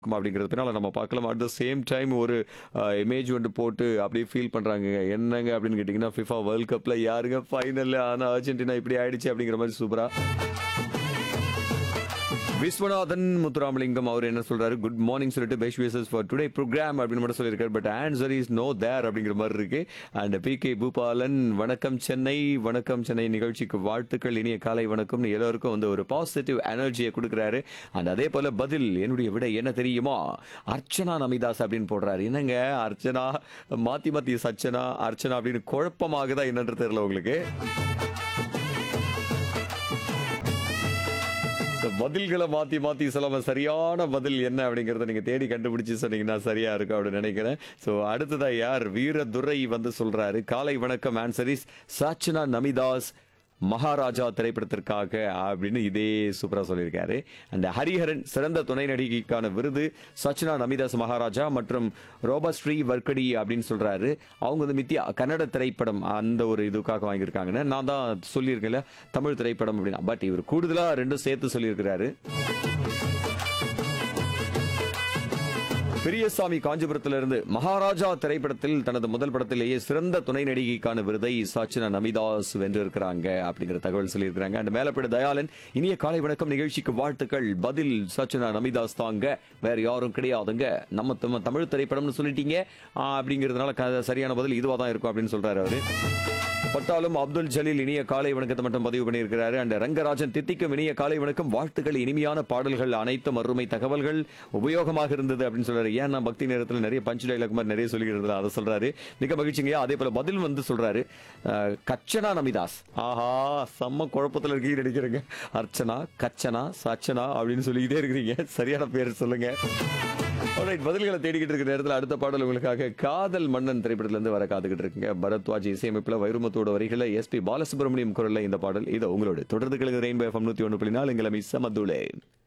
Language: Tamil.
இருக்கும் அப்படிங்கிறது பின்னால நம்ம பார்க்கலாம் அட் த சேம் டைம் ஒரு இமேஜ் வந்து போட்டு அப்படியே ஃபீல் பண்றாங்க என்னங்க அப்படின்னு கேட்டிங்கன்னா ஃபிஃபா வேர்ல்ட் கப்ல யாருங்க ஃபைனல் ஆனா அர்ஜென்டினா இப்படி ஆயிடுச்சு அப்படிங்கிற மாதிரி சூப்பரா விஸ்வநாதன் முத்துராமலிங்கம் அவர் என்ன சொல்றாரு குட் மார்னிங் சொல்லிட்டு best wishes for today programme அப்படின்னு மட்டும் சொல்லியிருக்காரு but answer is no there அப்படிங்கிற மாதிரி இருக்கு அண்ட் பி கே பூபாலன் வணக்கம் சென்னை வணக்கம் சென்னை நிகழ்ச்சிக்கு வாழ்த்துக்கள் இனிய காலை வணக்கம்னு எல்லோருக்கும் வந்து ஒரு பாசிட்டிவ் எனர்ஜியை கொடுக்குறாரு அண்ட் அதே போல பதில் என்னுடைய விட என்ன தெரியுமா அர்ச்சனா நமிதாஸ் அப்படின்னு போடுறாரு என்னங்க அர்ச்சனா மாத்தி மாத்தி சச்சனா அர்ச்சனா அப்படின்னு குழப்பமாகுதா என்னன்றது தெரியல உங்களுக்கு இந்த பதில்களை மாத்தி மாத்தி சொல்லாம சரியான பதில் என்ன அப்படிங்கறத நீங்க தேடி கண்டுபிடிச்சு சொன்னீங்கன்னா சரியா இருக்கும் அப்படின்னு நினைக்கிறேன் சோ அடுத்ததா யார் வீரதுரை வந்து சொல்றாரு காலை வணக்கம் ஆன்சர் இஸ் சாச்சனா நமிதாஸ் மகாராஜா திரைப்படத்திற்காக அப்படின்னு இதே சூப்பரா சொல்லியிருக்காரு அந்த ஹரிஹரன் சிறந்த துணை நடிகைக்கான விருது சச்சனா நமிதாஸ் மகாராஜா மற்றும் ரோபஸ்ரீ வர்க்கடி அப்படின்னு சொல்றாரு அவங்க வந்து மித்தியா கன்னட திரைப்படம் அந்த ஒரு இதுக்காக வாங்கியிருக்காங்கன்னு நான் தான் சொல்லியிருக்கேன்ல தமிழ் திரைப்படம் அப்படின்னா பட் இவர் கூடுதலா ரெண்டும் சேர்த்து சொல்லியிருக்கிறாரு பெரியசாமி காஞ்சிபுரத்திலிருந்து மகாராஜா திரைப்படத்தில் தனது முதல் படத்திலேயே சிறந்த துணை நடிகைக்கான விருதை சாச்சனா நமிதாஸ் வென்றிருக்கிறாங்க அப்படிங்கிற தகவல் சொல்லியிருக்கிறாங்க அண்ட் மேலப்பட தயாளன் இனிய காலை வணக்கம் நிகழ்ச்சிக்கு வாழ்த்துக்கள் பதில் சாச்சனா நமிதாஸ் தாங்க வேற யாரும் கிடையாதுங்க நம்ம தம்- தமிழ் திரைப்படம்னு சொல்லிட்டீங்க ஆ, அப்படிங்கிறதுனால க- சரியான பதில் இதுவா தான் இருக்கும் அப்படின்னு சொல்றாரு அவரு பட்டாலும் அப்துல் ஜலீல் இனிய காலை வணக்கத்தை மட்டும் பதிவு பண்ணியிருக்கிறாரு அண்ட் ரங்கராஜன் தித்திக்கும் இனிய காலை வணக்கம் வாழ்த்துக்கள் இனிமையான பாடல்கள் அனைத்தும் அருமை தகவல்கள் உபயோகமாக இருந்தது அப்படின்னு சொல்றாரு ஏன் நான் பக்தி நேரத்தில் நிறைய பஞ்ச் டைலாக் மாதிரி நிறைய சொல்லிக்கிறது அதை சொல்றாரு மிக மகிழ்ச்சிங்க அதே போல பதில் வந்து சொல்றாரு அஹ், கச்சனா நமிதாஸ் ஆஹா செம்ம குழப்பத்தில் இருக்கீங்க நினைக்கிறேங்க அர்ச்சனா கச்சனா சச்சனா அப்படின்னு சொல்லிக்கிட்டே இருக்கிறீங்க சரியான பேர் சொல்லுங்க Alright, பதில்களை தேடிக்கிட்டு இருக்கிற நேரத்தில் அடுத்த பாடல் உங்களுக்காக காதல் மன்னன் திரைப்படத்துல இருந்து வர காத்துக்கிட்டு இருக்குங்க பரத்வாஜ் இசையமைப்புல வைரமுத்தோட வரிகளை எஸ்பி பாலசுப்ரமணியம் குரல்ல இந்த பாடல் இதை உங்களோட தொடர்ந்து கிழக்கு ரெயின்போ எஃப்எம் நூத்தி ஒன்று புள்ளி நாலு எங்களை மிஸ் மதுளே